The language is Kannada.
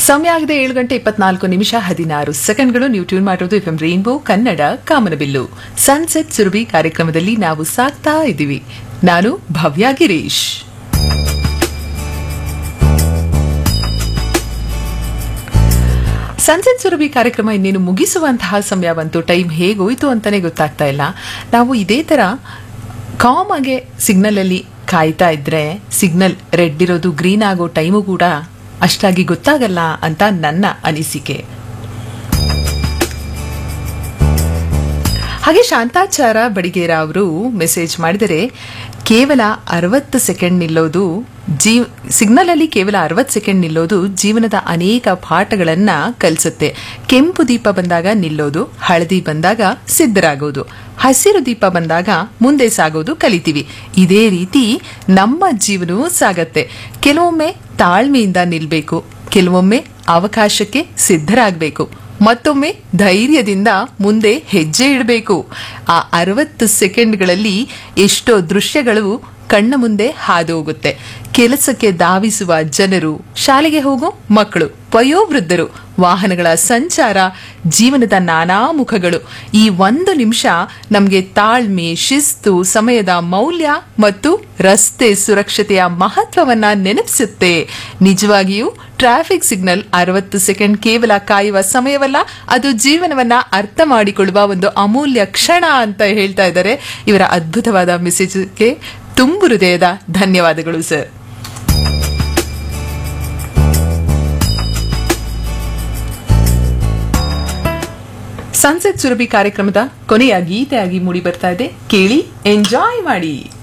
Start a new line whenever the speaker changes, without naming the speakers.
ಸಮಯ ಆಗಿದೆ ಏಳು ಗಂಟೆ ಇಪ್ಪತ್ನಾಲ್ಕು ನಿಮಿಷ ಹದಿನಾರು ಸೆಕೆಂಡ್ಗಳು ನೀವು ಟ್ಯೂನ್ ಮಾಡಿರೋದು ಎಫ್ ಎಂ ರೈನ್ಬೋ ಕನ್ನಡ ಕಾಮನಬಿಲ್ಲು ಸನ್ಸೆಟ್ ಸುರಭಿ ಕಾರ್ಯಕ್ರಮದಲ್ಲಿ ನಾವು ಸಾಕ್ತಾ ಇದ್ದೀವಿ ನಾನು ಭವ್ಯ ಗಿರೀಶ್ ಸನ್ಸೆಟ್ ಸುರಭಿ ಕಾರ್ಯಕ್ರಮ ಇನ್ನೇನು ಮುಗಿಸುವಂತಹ ಸಮಯ ಬಂತು ಟೈಮ್ ಹೇಗೋಯ್ತು ಅಂತಾನೆ ಗೊತ್ತಾಗ್ತಾ ಇಲ್ಲ ನಾವು ಇದೇ ತರ ಕಾಮ್ ಆಗಿ ಸಿಗ್ನಲ್ ಅಲ್ಲಿ ಕಾಯ್ತಾ ಇದ್ರೆ ಸಿಗ್ನಲ್ ರೆಡ್ ಇರೋದು ಗ್ರೀನ್ ಆಗೋ ಟೈಮು ಕೂಡ ಅಷ್ಟಾಗಿ ಗೊತ್ತಾಗಲ್ಲ ಅಂತ ನನ್ನ ಅನಿಸಿಕೆ ಹಾಗೆ ಶಾಂತಾಚಾರ ಬಡಿಗೇರ ಅವರು ಮೆಸೇಜ್ ಮಾಡಿದರೆ ಕೇವಲ ಅರವತ್ತು ಸೆಕೆಂಡ್ ನಿಲ್ಲೋದು ಜೀವ್ ಸಿಗ್ನಲ್ ಅಲ್ಲಿ ಕೇವಲ ಅರವತ್ತು ಸೆಕೆಂಡ್ ನಿಲ್ಲೋದು ಜೀವನದ ಅನೇಕ ಪಾಠಗಳನ್ನ ಕಲಿಸುತ್ತೆ ಕೆಂಪು ದೀಪ ಬಂದಾಗ ನಿಲ್ಲೋದು ಹಳದಿ ಬಂದಾಗ ಸಿದ್ಧರಾಗೋದು ಹಸಿರು ದೀಪ ಬಂದಾಗ ಮುಂದೆ ಸಾಗೋದು ಕಲಿತೀವಿ ಇದೇ ರೀತಿ ನಮ್ಮ ಜೀವನವೂ ಸಾಗತ್ತೆ ಕೆಲವೊಮ್ಮೆ ತಾಳ್ಮೆಯಿಂದ ನಿಲ್ಬೇಕು ಕೆಲವೊಮ್ಮೆ ಅವಕಾಶಕ್ಕೆ ಸಿದ್ಧರಾಗಬೇಕು ಮತ್ತೊಮ್ಮೆ ಧೈರ್ಯದಿಂದ ಮುಂದೆ ಹೆಜ್ಜೆ ಇಡಬೇಕು ಆ ಅರವತ್ತು ಸೆಕೆಂಡ್ಗಳಲ್ಲಿ ಎಷ್ಟೋ ದೃಶ್ಯಗಳು ಕಣ್ಣ ಮುಂದೆ ಹಾದು ಹೋಗುತ್ತೆ ಕೆಲಸಕ್ಕೆ ಧಾವಿಸುವ ಜನರು ಶಾಲೆಗೆ ಹೋಗೋ ಮಕ್ಕಳು ವಯೋವೃದ್ಧರು ವಾಹನಗಳ ಸಂಚಾರ ಜೀವನದ ನಾನಾ ಮುಖಗಳು ಈ ಒಂದು ನಿಮಿಷ ನಮಗೆ ತಾಳ್ಮೆ ಶಿಸ್ತು ಸಮಯದ ಮೌಲ್ಯ ಮತ್ತು ರಸ್ತೆ ಸುರಕ್ಷತೆಯ ಮಹತ್ವವನ್ನ ನೆನಪಿಸುತ್ತೆ ನಿಜವಾಗಿಯೂ ಟ್ರಾಫಿಕ್ ಸಿಗ್ನಲ್ ಅರವತ್ತು ಸೆಕೆಂಡ್ ಕೇವಲ ಕಾಯುವ ಸಮಯವಲ್ಲ ಅದು ಜೀವನವನ್ನ ಅರ್ಥ ಮಾಡಿಕೊಳ್ಳುವ ಒಂದು ಅಮೂಲ್ಯ ಕ್ಷಣ ಅಂತ ಹೇಳ್ತಾ ಇದ್ದಾರೆ ಇವರ ಅದ್ಭುತವಾದ ಮೆಸೇಜ್ಗೆ ತುಂಬು ಹೃದಯದ ಧನ್ಯವಾದಗಳು ಸರ್ ಸನ್ಸೆಟ್ ಸುರಭಿ ಕಾರ್ಯಕ್ರಮದ ಕೊನೆಯ ಗೀತೆಯಾಗಿ ಮೂಡಿ ಬರ್ತಾ ಇದೆ ಕೇಳಿ ಎಂಜಾಯ್ ಮಾಡಿ